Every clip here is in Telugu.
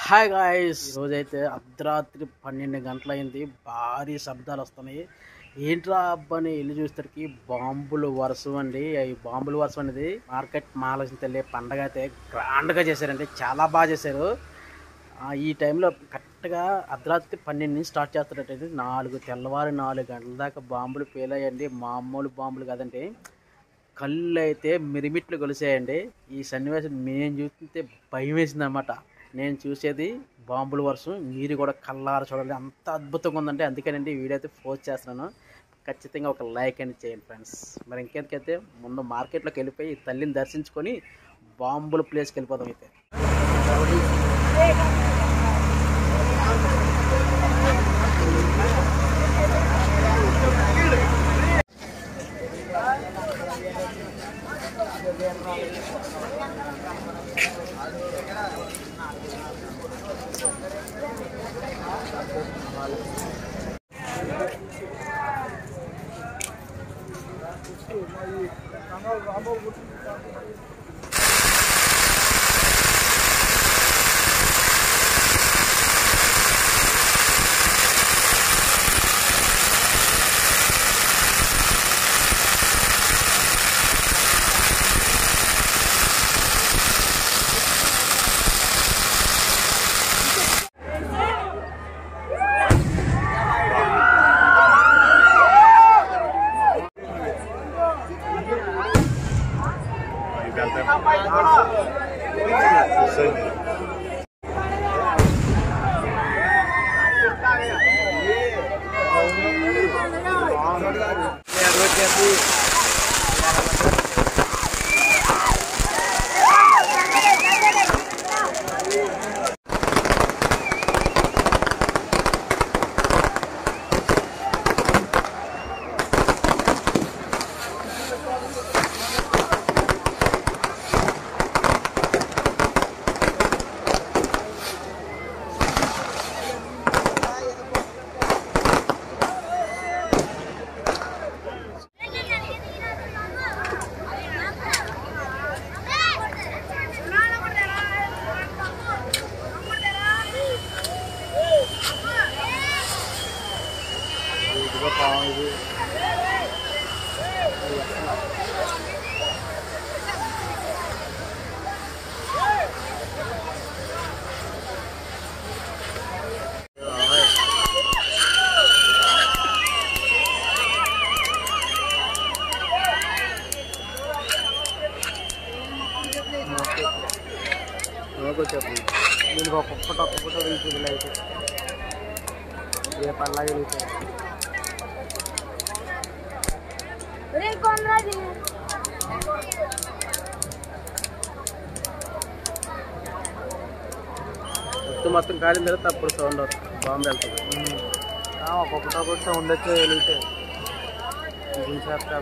హాయ్ గాయస్ రోజైతే అర్ధరాత్రి పన్నెండు గంటలైంది భారీ శబ్దాలు వస్తున్నాయి ఏంట్రా అబ్బని వెళ్ళి చూసేసరికి బాంబులు వర్షం అండి ఈ బాంబులు వర్షం అనేది మార్కెట్ మహాలక్ష్మి తల్లి పండగ అయితే గ్రాండ్గా చేశారండి చాలా బాగా చేశారు ఆ, ఈ టైంలో కరెక్ట్గా అర్ధరాత్రి పన్నెండు నుంచి స్టార్ట్ చేస్తారటండి నాలుగు తెల్లవారు నాలుగు గంటల దాకా బాంబులు పేలాయండి మామూలు బాంబులు కాదండి కళ్ళు అయితే మిరిమిట్లు కొలిసాయండి ఈ సన్నివేశం మేము చూస్తుంటే భయం వేసింది అనమాట నేను చూసేది బాంబుల వర్షం మీరు కూడా కళ్ళార చూడండి అంత అద్భుతంగా ఉందంటే అందుకేనండి ఈ వీడియో అయితే పోస్ట్ చేస్తున్నాను ఖచ్చితంగా ఒక లైక్ అని చేయండి ఫ్రెండ్స్ మరి ఇంకెందుకైతే ముందు మార్కెట్లోకి వెళ్ళిపోయి ఈ తల్లిని దర్శించుకొని బాంబుల ప్లేస్కి వెళ్ళిపోదాం అయితే చెప్పు దీనికి ఒక్కొక్కటి ఒక్కొక్కటి వెళ్తుంది అయితే ఏ పర్లాగా వెళ్తాయి Rin Conrad. మొత్తం మొత్తం కాలిన తర్వాత అప్పుడు సౌండ్ వస్తుంది బాంబు వెళ్తుంది ఒక్కొక్కటి ఒక్కొక్కటి సౌండ్ వచ్చి వెళ్తే చేస్తా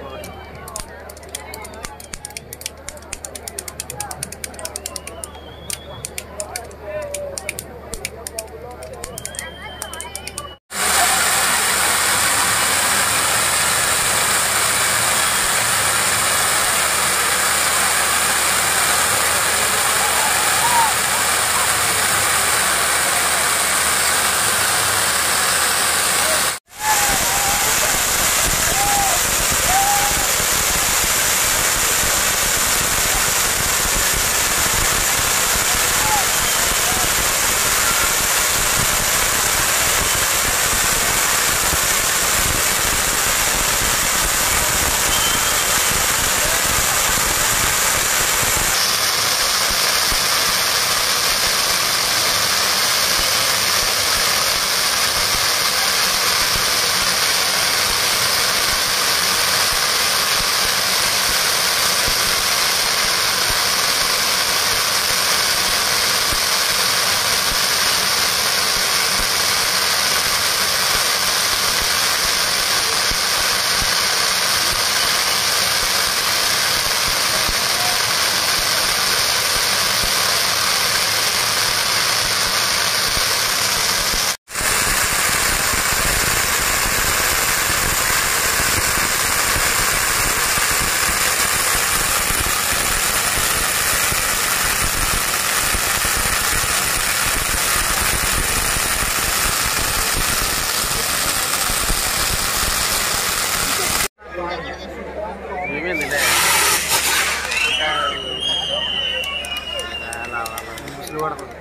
విసులు పడుతుంది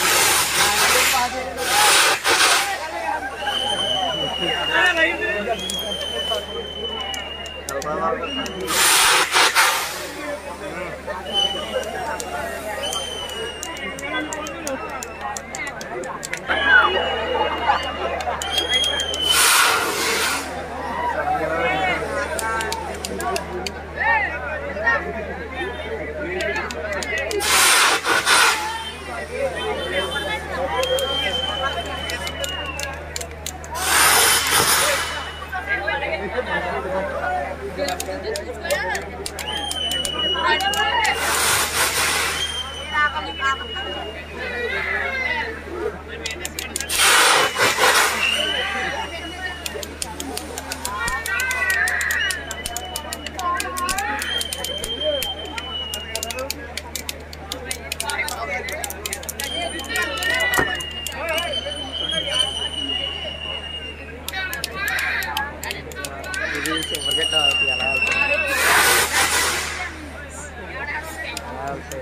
ఇది చివరి గట్ట ఎలా వెళ్తుంది ఎలా వెళ్తాయి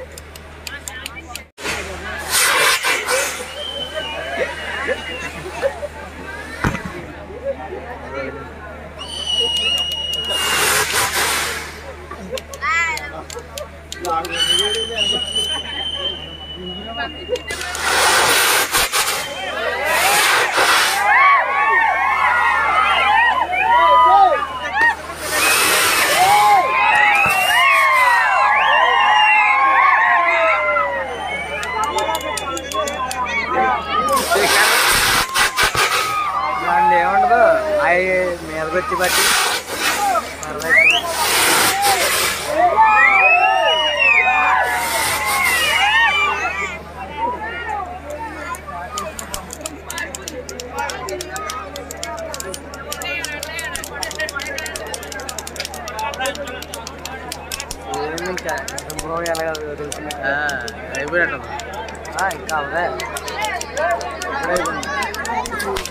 దాన్ని ఏముండదు అవి మీదకి వచ్చి బట్టి సరదా ఎక్కువ. ఏంది ఇంకా శుభ్రం ఎలాగ వదులుతున్నా అయిపోయినట్టు ఇంకా అవదే ఇప్పుడే అయిపోయింది.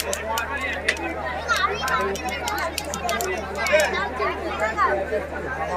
Thank you.